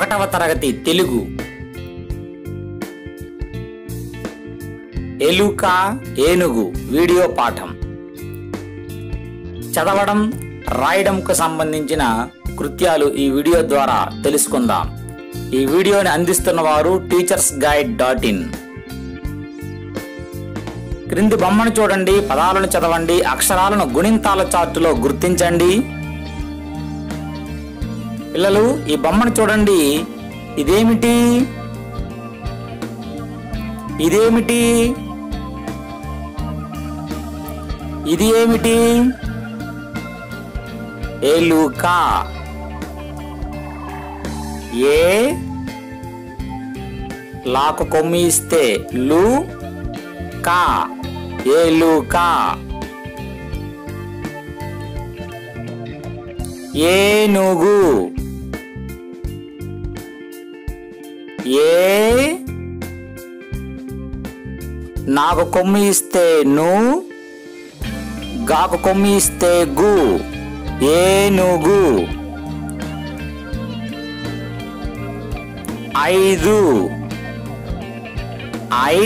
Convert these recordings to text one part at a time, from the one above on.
ఒకటవ తరగతి తెలుగు ఎలుక ఏనుగు వీడియో పాఠం చదవడం రాయడంకు సంబంధించిన కృత్యాలు ఈ వీడియో ద్వారా తెలుసుకుందాం ఈ వీడియోని అందిస్తున్న వారు టీచర్స్ గైడ్ డాట్ ఇన్ క్రింది బొమ్మను చూడండి పదాలను చదవండి అక్షరాలను గుణింతాల చార్టులో గుర్తించండి పిల్లలు ఈ బొమ్మను చూడండి ఇదేమిటి ఇదేమిటి ఇది ఏమిటి ఎలుక ఏ లాకు కొమ్మి ఇస్తే లు కా ఏలుక ఏనుగు ఏ నాకు కొమ్మి ఇస్తే ను గాకు కొమ్మి ఇస్తే గు ఏనుగు ఐదు ఐ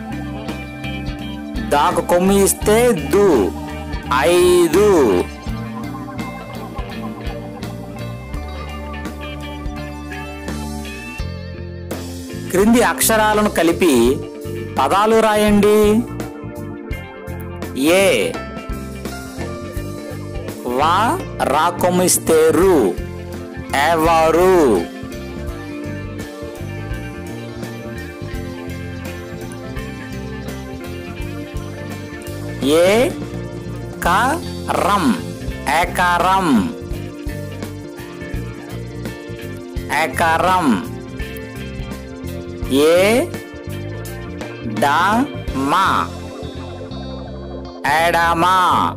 దాకు కొమ్మి ఇస్తే దు ఐదు క్రింది అక్షరాలను కలిపి పదాలు రాయండి ఏ వా రా కొమ్మిస్తే రు ఎవరు ఏ కరం ఎకరం ఎకరం ఏ డమా ఎడమా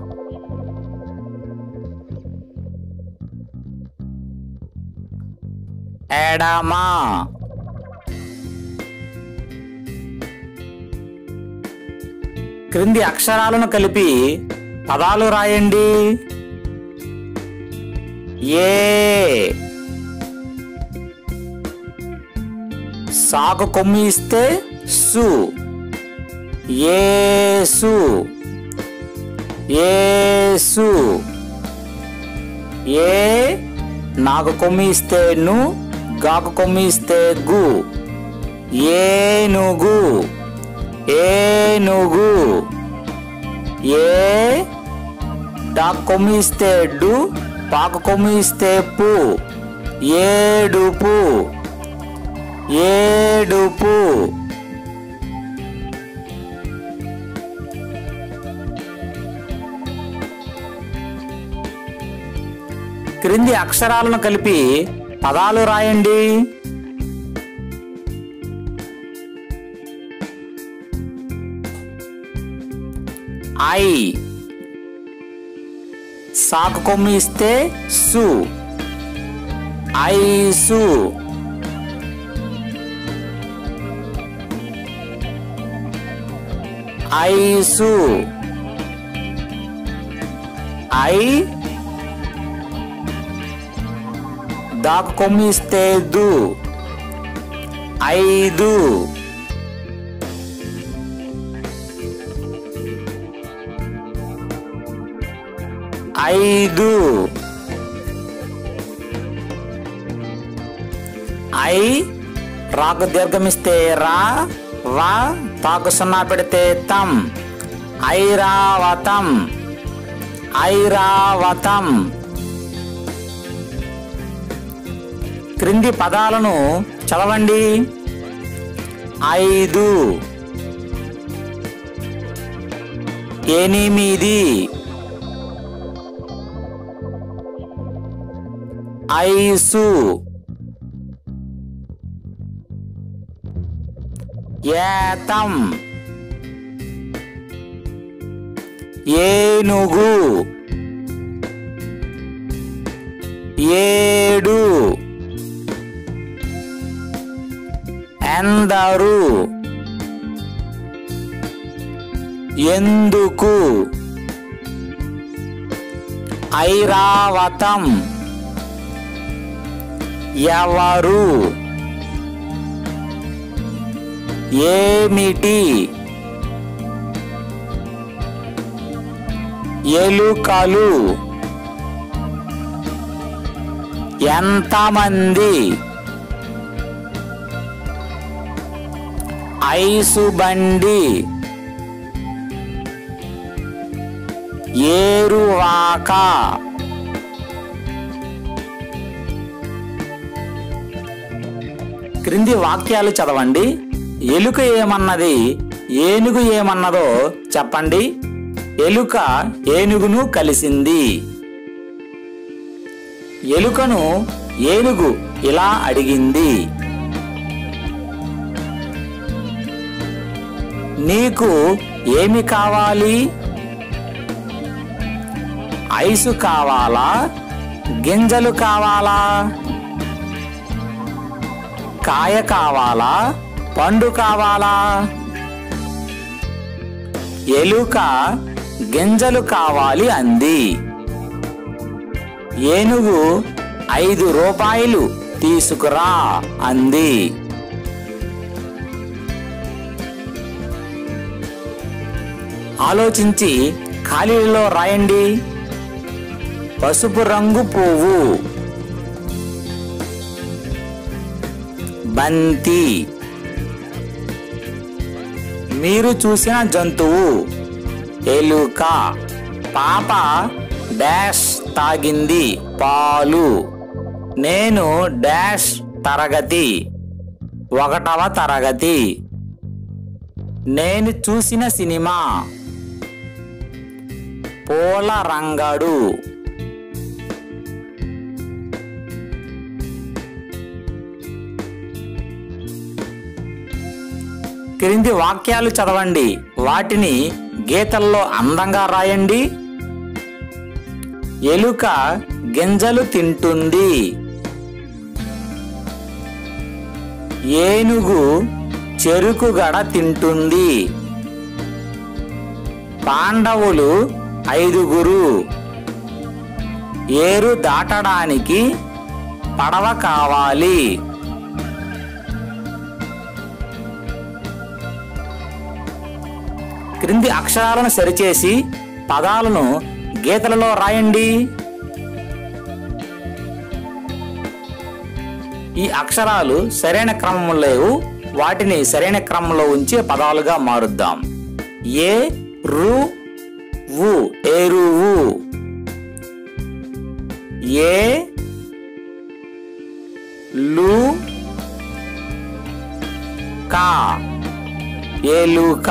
ఎడమా క్రింది అక్షరాలను కలిపి పదాలు రాయండి ఏ సాకు కొమ్మి ఇస్తే సు ఏసు ఏసు ఏ నాకు కొమ్మి ఇస్తే ను గాకు కొమ్మి ఇస్తే గు ఏనుగు ఏనుగు ఏ డాక్ కొమ్మి ఇస్తే డు పాకు కొమ్మి ఇస్తే పు ఏడుపు ఏడుపు క్రింది అక్షరాలను కలిపి పదాలు రాయండి ఐ సాకు కొమ్మి ఇస్తే సు ఐసు ఐసు ఐ దాకు కొమ్మి ఇస్తే దు ఐదు ఐదు ఐ రాకు దీర్ఘమిస్తే రా వా తాకు సున్నా పెడితే తం ఐరావతం ఐరావతం క్రింది పదాలను చదవండి ఐదు ఎనిమిది ఐసు ఏతం ఏనుగు ఏడు ఎందరు ఎందుకు ఐరావతం ఎవరు ఏమిటి ఎలుకలు ఎంతమంది ఐసు బండి ఏరువాక క్రింది వాక్యాలు చదవండి ఎలుక ఏమన్నది ఏనుగు ఏమన్నదో చెప్పండి ఎలుక ఏనుగును కలిసింది ఎలుకను ఏనుగు ఇలా అడిగింది నీకు ఏమి కావాలి ఐసు కావాలా గింజలు కావాలా కాయ కావాలా పండు కావాలా ఎలుక గింజలు కావాలి అంది ఏనుగు ఐదు రూపాయలు తీసుకురా అంది ఆలోచించి ఖాళీలో రాయండి పసుపు రంగు పువ్వు బంతి మీరు చూసిన జంతువు ఎలుక పాప డాష్ తాగింది పాలు నేను డాష్ తరగతి ఒకటవ తరగతి నేను చూసిన సినిమా పూల రంగడు క్రింది వాక్యాలు చదవండి వాటిని గీతల్లో అందంగా రాయండి ఎలుక గింజలు తింటుంది ఏనుగు చెరుకు గడ తింటుంది పాండవులు ఐదుగురు ఏరు దాటడానికి పడవ కావాలి క్రింది అక్షరాలను సరిచేసి పదాలను గీతలలో రాయండి ఈ అక్షరాలు సరైన క్రమంలో లేవు వాటిని సరైన క్రమంలో ఉంచి పదాలుగా మారుద్దాం ఏ రు వు ఏరువు ఏ లు కా ఏలుక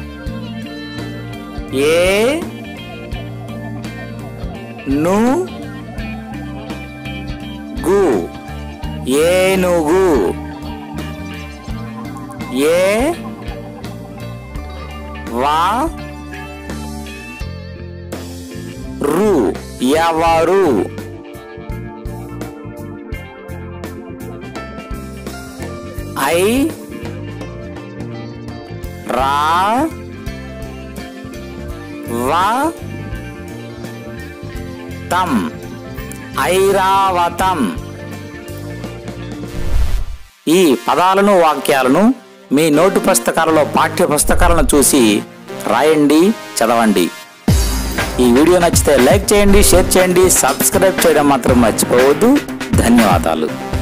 ఏ ను గు ఏనుగు ఏ వా రు ఎవరు ఐ రా వా తం ఐరావతం ఈ పదాలను వాక్యాలను మీ నోటు పుస్తకాలలో పాఠ్య పుస్తకాలను చూసి రాయండి చదవండి ఈ వీడియో నచ్చితే లైక్ చేయండి షేర్ చేయండి సబ్స్క్రైబ్ చేయడం మాత్రం మర్చిపోవద్దు ధన్యవాదాలు